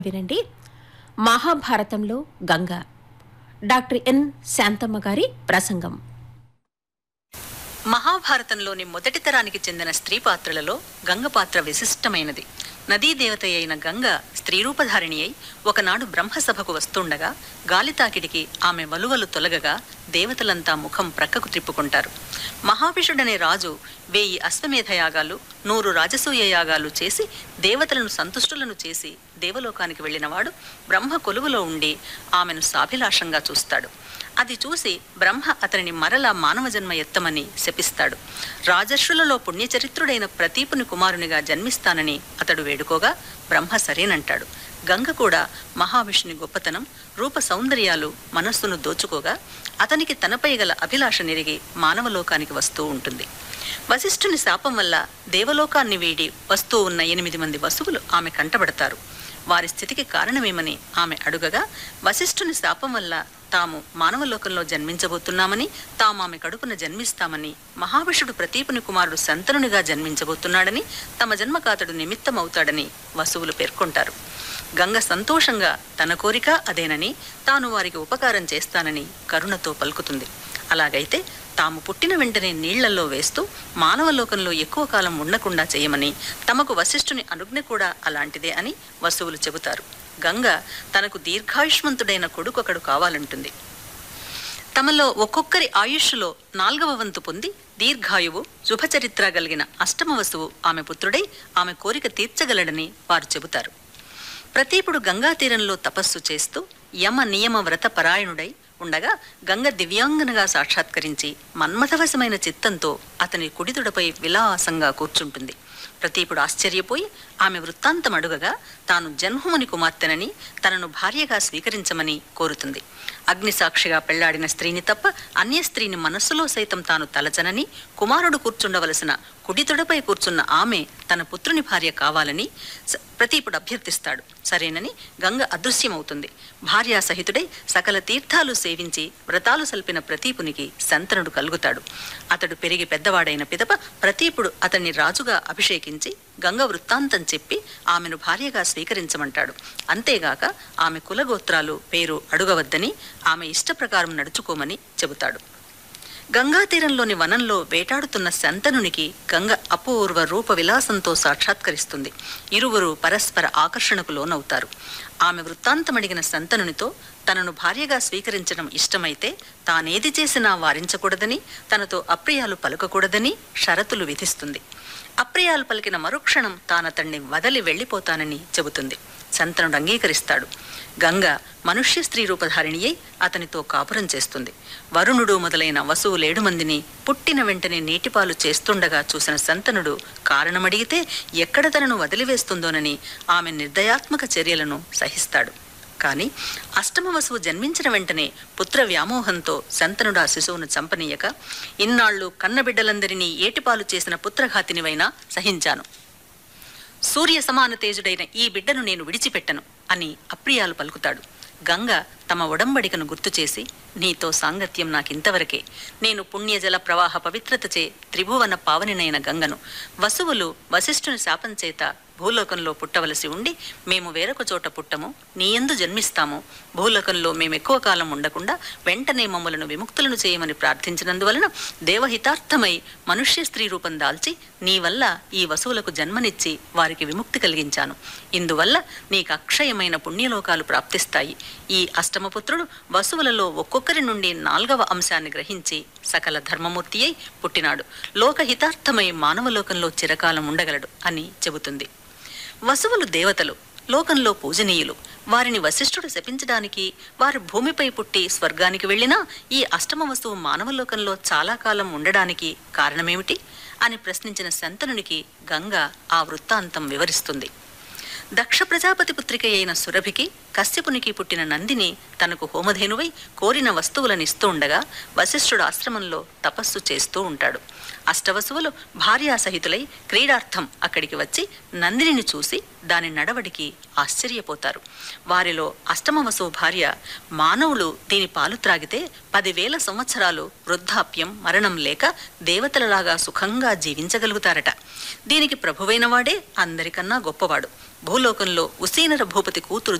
వినండి మహాభారతంలో Ganga doctor N Shantamma గారి ప్రసంగం మహాభారతంలోని మొదటి తరానికి చెందిన స్త్రీ పాత్రలలో గంగ పాత్ర విశిష్టమైనది నదీ దేవత అయిన గంగ స్త్రీ రూపధారిణి అయి ఒకనాడు బ్రహ్మసభకు వస్తుండగా గాలి తాకిడికి ఆమె వలువలు తొలగగా దేవతలంతా ముఖం ప్రక్కకు త్రిప్పుకుంటారు మహావిషుడనే రాజు వేయి అశ్వమేధ యాగాలు నూరు రాజసూయ యాగాలు చేసి దేవతలను సంతుష్టులను చేసి దేవలోకానికి వెళ్ళినవాడు బ్రహ్మ కొలువులో ఉండి ఆమెను సాభిలాషంగా చూస్తాడు అది చూసి బ్రహ్మ అతనిని మరలా మానవ జన్మ ఎత్తమని శపిస్తాడు రాజర్షులలో పుణ్యచరిత్రుడైన ప్రతీపుని కుమారునిగా జన్మిస్తానని అతడు వేడుకోగా బ్రహ్మ సరేనంటాడు గంగ కూడా మహావిష్ణుని గొప్పతనం రూప సౌందర్యాలు మనస్సును దోచుకోగా అతనికి తనపై గల అభిలాష నెరిగి మానవలోకానికి వస్తూ ఉంటుంది వశిష్ఠుని శాపం వల్ల దేవలోకాన్ని వీడి వస్తూ ఉన్న ఎనిమిది మంది వసువులు ఆమె కంటబడతారు వారి స్థితికి కారణమేమని ఆమె అడుగగా వశిష్ఠుని శాపం వల్ల తాము మానవలోకంలో జన్మించబోతున్నామని తాము ఆమె కడుపున జన్మిస్తామని మహావిషుడు ప్రతీపుని కుమారుడు సంతనునిగా జన్మించబోతున్నాడని తమ జన్మకాతడు నిమిత్తమవుతాడని వసువులు పేర్కొంటారు గంగ సంతోషంగా తన కోరిక అదేనని తాను వారికి ఉపకారం చేస్తానని కరుణతో పలుకుతుంది అలాగైతే తాము పుట్టిన వెంటనే నీళ్లలో వేస్తూ మానవలోకంలో ఎక్కువ కాలం ఉండకుండా చేయమని తమకు వశిష్ఠుని అనుజ్ఞ కూడా అలాంటిదే అని వసువులు చెబుతారు గంగ తనకు దీర్ఘాయుష్మంతుడైన కొడుకొకడు కావాలంటుంది తమలో ఒక్కొక్కరి ఆయుష్లో నాల్గవ వంతు పొంది దీర్ఘాయువు శుభచరిత్ర కలిగిన అష్టమ వసువు ఆమె పుత్రుడై ఆమె కోరిక తీర్చగలడని వారు చెబుతారు ప్రతీపుడు గంగా తీరంలో తపస్సు చేస్తూ యమ నియమ వ్రత పరాయణుడై ఉండగా గంగ దివ్యాంగనగా సాక్షాత్కరించి మన్మథవశమైన చిత్తంతో అతని కుడితుడపై విలాసంగా కూర్చుంటుంది ప్రతీపుడు ఆశ్చర్యపోయి ఆమె వృత్తాంతం అడుగగా తాను జన్హుముని కుమార్తెనని తనను భార్యగా స్వీకరించమని కోరుతుంది అగ్నిసాక్షిగా పెళ్లాడిన స్త్రీని తప్ప అన్య స్త్రీని మనస్సులో సైతం తాను తలచనని కుమారుడు కూర్చుండవలసిన కుడితొడపై కూర్చున్న ఆమె తన పుత్రుని భార్య కావాలని స- ప్రతీపుడు అభ్యర్థిస్తాడు సరేనని గంగ అదృశ్యమవుతుంది భార్యా సహితుడై సకల తీర్థాలు సేవించి వ్రతాలు సల్పిన ప్రతీపునికి సంతనుడు కలుగుతాడు అతడు పెరిగి పెద్దవాడైన పిదప ప్రతీపుడు అతన్ని రాజుగా అభిషేకించి గంగ వృత్తాంతం చెప్పి ఆమెను భార్యగా స్వీకరించమంటాడు అంతేగాక ఆమె కులగోత్రాలు పేరు అడుగవద్దని ఆమె ఇష్ట ప్రకారం నడుచుకోమని చెబుతాడు గంగా తీరంలోని వనంలో వేటాడుతున్న శంతనునికి గంగ అపూర్వ రూప విలాసంతో సాక్షాత్కరిస్తుంది ఇరువురు పరస్పర ఆకర్షణకు లోనవుతారు ఆమె వృత్తాంతమడిగిన శంతనునితో తనను భార్యగా స్వీకరించడం ఇష్టమైతే తానేది చేసినా వారించకూడదని తనతో అప్రియాలు పలకకూడదని షరతులు విధిస్తుంది అప్రియాలు పలికిన మరుక్షణం తానతన్ని వదలి వెళ్ళిపోతానని చెబుతుంది శంతనుడు అంగీకరిస్తాడు గంగ మనుష్య స్త్రీ రూపధారిణి అయి అతనితో కాపురం చేస్తుంది వరుణుడు మొదలైన వసువులేడు మందిని పుట్టిన వెంటనే నీటిపాలు చేస్తుండగా చూసిన సంతనుడు కారణమడిగితే ఎక్కడ తనను వదిలివేస్తుందోనని ఆమె నిర్దయాత్మక చర్యలను సహిస్తాడు కాని అష్టమ వసువు జన్మించిన వెంటనే పుత్ర వ్యామోహంతో శంతనుడు ఆ శిశువును చంపనీయక ఇన్నాళ్లు కన్నబిడ్డలందరినీ ఏటిపాలు చేసిన పుత్రఘాతినివైనా సహించాను సూర్య సమాన తేజుడైన ఈ బిడ్డను నేను విడిచిపెట్టను అని అప్రియాలు పలుకుతాడు గంగ తమ ఒడంబడికను గుర్తుచేసి నీతో సాంగత్యం నాకింతవరకే నేను పుణ్యజల ప్రవాహ పవిత్రతచే త్రిభువన పావనినైన గంగను వసువులు వశిష్ఠుని శాపం చేత భూలోకంలో పుట్టవలసి ఉండి మేము వేరొక చోట పుట్టము నీయందు జన్మిస్తాము భూలోకంలో మేము ఎక్కువ కాలం ఉండకుండా వెంటనే మమ్మలను విముక్తులను చేయమని ప్రార్థించినందువలన దేవహితార్థమై మనుష్య స్త్రీ రూపం దాల్చి నీ వల్ల ఈ వసువులకు జన్మనిచ్చి వారికి విముక్తి కలిగించాను ఇందువల్ల నీకు అక్షయమైన పుణ్యలోకాలు ప్రాప్తిస్తాయి ఈ అష్టమపుత్రుడు వసువులలో ఒక్కొక్కరి నుండి నాల్గవ అంశాన్ని గ్రహించి సకల ధర్మమూర్తి అయి పుట్టినాడు లోకహితార్థమై మానవలోకంలో చిరకాలం ఉండగలడు అని చెబుతుంది వసువులు దేవతలు లోకంలో పూజనీయులు వారిని వశిష్ఠుడు శపించడానికి వారు భూమిపై పుట్టి స్వర్గానికి వెళ్ళినా ఈ అష్టమ వస్తువు మానవలోకంలో చాలా కాలం ఉండడానికి కారణమేమిటి అని ప్రశ్నించిన శంతనునికి గంగ ఆ వృత్తాంతం వివరిస్తుంది దక్ష ప్రజాపతి పుత్రిక అయిన సురభికి కశ్యపునికి పుట్టిన నందిని తనకు హోమధేనువై కోరిన వస్తువులను ఇస్తూ ఉండగా వశిష్ఠుడు ఆశ్రమంలో తపస్సు చేస్తూ ఉంటాడు అష్టవసువులు భార్యాసహితులై క్రీడార్థం అక్కడికి వచ్చి నందినిని చూసి దాని నడవడికి ఆశ్చర్యపోతారు వారిలో అష్టమ వసువు భార్య మానవులు దీని పాలు త్రాగితే పదివేల సంవత్సరాలు వృద్ధాప్యం మరణం లేక దేవతలలాగా సుఖంగా జీవించగలుగుతారట దీనికి ప్రభువైన వాడే అందరికన్నా గొప్పవాడు భూలోకంలో ఉసీనర భూపతి కూతురు